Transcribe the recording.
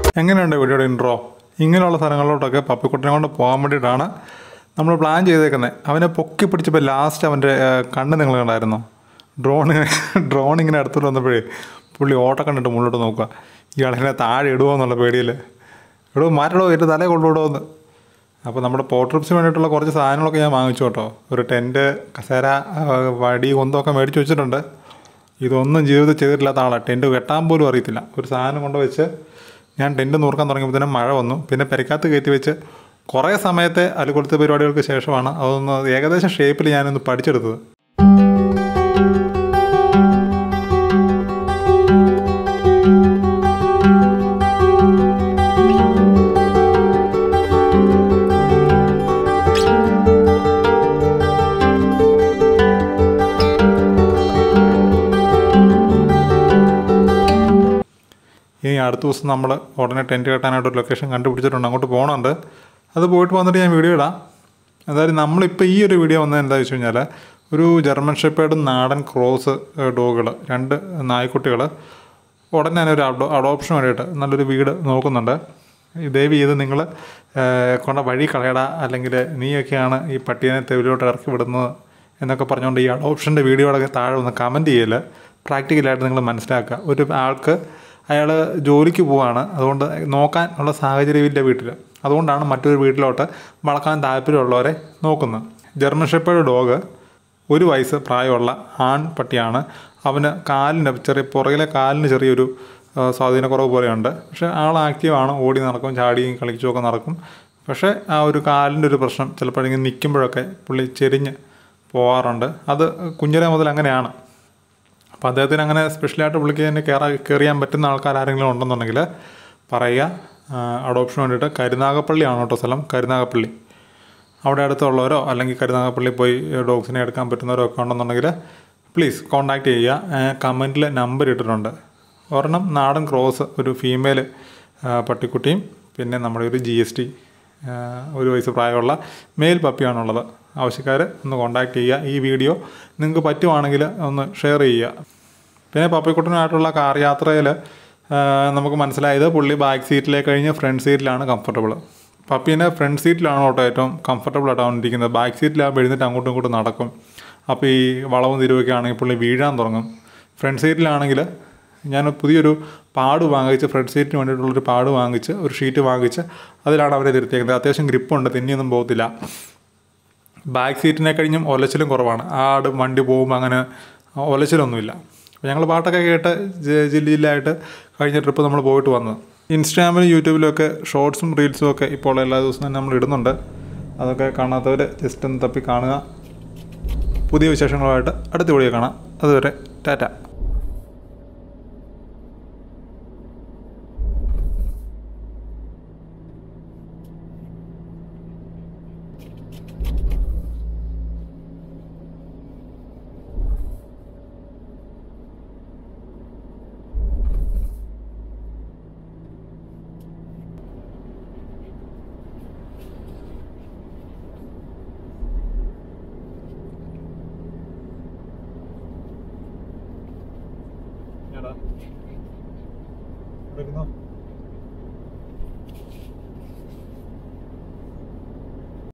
എങ്ങനെയുണ്ട് വീഡിയോയുടെ ഇൻട്രോ ഇങ്ങനെയുള്ള സ്ഥലങ്ങളിലോട്ടൊക്കെ പപ്പിക്കുട്ടനെ കൊണ്ട് പോകാൻ വേണ്ടിയിട്ടാണ് നമ്മൾ പ്ലാൻ ചെയ്തേക്കുന്നത് അവനെ പൊക്കി പിടിച്ചപ്പോൾ ലാസ്റ്റ് അവൻ്റെ ഏഹ്, കണ്ണ് നിങ്ങൾ കണ്ടായിരുന്നോ ഡ്രോൺ ഡ്രോൺ ഇങ്ങനെ അടുത്തോട്ട് വന്നപ്പോഴേ പുള്ളി ഓട്ടം കണ്ടിട്ട് മുന്നോട്ട് നോക്കുക ഇയാളിങ്ങനെ താഴെ ഇടുമോ എന്നുള്ള പേടിയിൽ ഇടുമോ മാറ്റടോ എൻ്റെ തലേ കൊണ്ടുവിടുമോ എന്ന് അപ്പോൾ നമ്മുടെ പോർട്രിപ്സിന് വേണ്ടിയിട്ടുള്ള കുറച്ച് സാധനങ്ങളൊക്കെ ഞാൻ വാങ്ങിച്ചു കേട്ടോ ഒരു ടെൻറ്റ് കസേര ആ, വടി കൊന്തമൊക്കെ മേടിച്ച് വെച്ചിട്ടുണ്ട് ഇതൊന്നും ജീവിതത്തിൽ ചെയ്തിട്ടില്ലാത്ത ആളാണ് ടെൻറ്റ് കെട്ടാൻ പോലും അറിയത്തില്ല ഒരു സാധനം കൊണ്ട് വെച്ച് ഞാൻ ടെൻറ്റ് നൂർക്കാൻ തുടങ്ങിയപ്പോഴത്തേനും മഴ വന്നു പിന്നെ പെരക്കകത്ത് കയറ്റി വെച്ച് കുറേ സമയത്തെ അലുകൊടുത്ത പരിപാടികൾക്ക് ശേഷമാണ് അതൊന്ന് ഏകദേശം ഷേപ്പിൽ ഞാനൊന്ന് പഠിച്ചെടുത്തത് ഇനി അടുത്ത ദിവസം നമ്മൾ ഉടനെ ടെൻറ്റ് കെട്ടാനായിട്ട് ഒരു ലൊക്കേഷൻ കണ്ടുപിടിച്ചിട്ടുണ്ട് അങ്ങോട്ട് പോകണുണ്ട് അത് പോയിട്ട് വന്നിട്ട് ഞാൻ വീഡിയോ ഇടാം എന്തായാലും നമ്മളിപ്പോൾ ഈ ഒരു വീഡിയോ വന്നത് എന്താ വെച്ച് കഴിഞ്ഞാൽ ഒരു ജർമ്മൻ ഷെപ്പേർഡും നാടൻ ക്രോസ് ഡോഗുകൾ രണ്ട് നായ്ക്കുട്ടികൾ ഉടനെ തന്നെ ഒരു അഡോ അഡോപ്ഷൻ വേണ്ടിയിട്ട് നല്ലൊരു വീട് നോക്കുന്നുണ്ട് ഈ ദയവ് ചെയ്ത് നിങ്ങൾ കൊണ്ട വഴി കളയട അല്ലെങ്കിൽ നീയൊക്കെയാണ് ഈ പട്ടീനെ തെരുവിലോട്ട് ഇറക്കി വിടുന്നത് എന്നൊക്കെ പറഞ്ഞുകൊണ്ട് ഈ അഡോപ്ഷൻ്റെ വീഡിയോകളൊക്കെ താഴെ ഒന്ന് കമൻറ്റ് ചെയ്യൽ പ്രാക്ടിക്കലായിട്ട് നിങ്ങൾ മനസ്സിലാക്കുക ഒരു ആൾക്ക് അയാൾ ജോലിക്ക് പോവാണ് അതുകൊണ്ട് നോക്കാൻ ഉള്ള സാഹചര്യമില്ല വീട്ടിൽ അതുകൊണ്ടാണ് മറ്റൊരു വീട്ടിലോട്ട് വളക്കാൻ താല്പര്യമുള്ളവരെ നോക്കുന്നത് ജർമ്മൻ ഷെപ്പേർഡ് ഡോഗ് ഒരു വയസ്സ് പ്രായമുള്ള ആൺ പട്ടിയാണ് അവന് കാലിന് ചെറിയ പുറകിലെ കാലിന് ചെറിയൊരു ആ, സ്വാധീനക്കുറവ് പോലെയുണ്ട് പക്ഷേ ആൾ ആക്റ്റീവാണ് ഓടി നടക്കും ചാടിയും കളിച്ചുമൊക്കെ നടക്കും പക്ഷേ ആ ഒരു കാലിൻ്റെ ഒരു പ്രശ്നം ചിലപ്പോഴെങ്കിലും നിൽക്കുമ്പോഴൊക്കെ പുള്ളി ചെരിഞ്ഞ് പോകാറുണ്ട് അത് കുഞ്ഞിലെ മുതൽ അങ്ങനെയാണ് അപ്പോൾ അദ്ദേഹത്തിന് അങ്ങനെ സ്പെഷ്യലായിട്ട് പുള്ളിക്ക് തന്നെ കയറാ കയറിയാൻ പറ്റുന്ന ആൾക്കാർ ആരെങ്കിലും ഉണ്ടെന്നുണ്ടെങ്കിൽ പറയുക അഡോപ്ഷന് വേണ്ടിയിട്ട് കരുനാഗപ്പള്ളിയാണ് കേട്ടോ സ്ഥലം കരുനാഗപ്പള്ളി അവിടെ അടുത്തുള്ളവരോ അല്ലെങ്കിൽ കരുനാഗപ്പള്ളി പോയി ഡോഗ്സിനെ എടുക്കാൻ പറ്റുന്നവരോ ഒക്കെ ഉണ്ടെന്നുണ്ടെങ്കിൽ പ്ലീസ് കോൺടാക്റ്റ് ചെയ്യുക കമൻറ്റിൽ നമ്പർ ഇട്ടിട്ടുണ്ട് ഒരെണ്ണം നാടൻ ക്രോസ് ഒരു ഫീമെയിൽ പട്ടിക്കുട്ടിയും പിന്നെ നമ്മുടെ ഒരു ജി എസ് ടി ഒരു വയസ്സ് പ്രായമുള്ള മെയിൽ പപ്പിയാണുള്ളത് ആവശ്യക്കാർ ഒന്ന് കോൺടാക്റ്റ് ചെയ്യുക ഈ വീഡിയോ നിങ്ങൾക്ക് പറ്റുവാണെങ്കിൽ ഒന്ന് ഷെയർ ചെയ്യുക പിന്നെ പപ്പിക്കുട്ടനായിട്ടുള്ള കാർ യാത്രയിൽ നമുക്ക് മനസ്സിലായത് പുള്ളി ബാക്ക് സീറ്റിലേക്ക് കഴിഞ്ഞ് ഫ്രണ്ട് സീറ്റിലാണ് കംഫർട്ടബിൾ പപ്പീനെ ഫ്രണ്ട് സീറ്റിലാണ് കേട്ടോ ഏറ്റവും കംഫർട്ടബിൾ ആയിട്ട് അവൻ ഇരിക്കുന്നത് ബാക്ക് സീറ്റിലാകുമ്പോൾ എഴുന്നിട്ട് അങ്ങോട്ടും ഇങ്ങോട്ടും നടക്കും അപ്പോൾ ഈ വളവും തിരുവൊക്കെ ആണെങ്കിൽ പുള്ളി വീഴാൻ തുടങ്ങും ഫ്രണ്ട് സീറ്റിലാണെങ്കിൽ ഞാൻ പുതിയൊരു പാട് വാങ്ങിച്ച് ഫ്രണ്ട് സീറ്റിന് വേണ്ടിയിട്ടുള്ളൊരു പാട് വാങ്ങിച്ച് ഒരു ഷീറ്റ് വാങ്ങിച്ച് അതിലാണ് അവരെ തിരുത്തിയേക്കുന്നത് അത്യാവശ്യം ഗ്രിപ്പുണ്ട് തെന്നിയൊന്നും പോകത്തില്ല ബാക്ക് സീറ്റിനെ കഴിഞ്ഞും ഒലച്ചിലും കുറവാണ് ആട് വണ്ടി പോകുമ്പോൾ അങ്ങനെ ഒലച്ചിലൊന്നുമില്ല അപ്പോൾ ഞങ്ങൾ പാട്ടൊക്കെ കേട്ട് ജ- ജില്ല ജില്ലയായിട്ട് കഴിഞ്ഞ ട്രിപ്പ് നമ്മൾ പോയിട്ട് വന്നത് ഇൻസ്റ്റാഗ്രാമിലും യൂട്യൂബിലും ഒക്കെ ഷോർട്സും റീൽസും ഒക്കെ ഇപ്പോൾ എല്ലാ ദിവസവും തന്നെ നമ്മൾ ഇടുന്നുണ്ട് അതൊക്കെ കാണാത്തവർ ജസ്റ്റ് ഒന്ന് തപ്പി കാണുക പുതിയ വിശേഷങ്ങളുമായിട്ട് അടുത്ത വീഡിയോ കാണാം അതുവരെ ടാറ്റ എടാ. ഇവിടെ ഇരുന്നോ.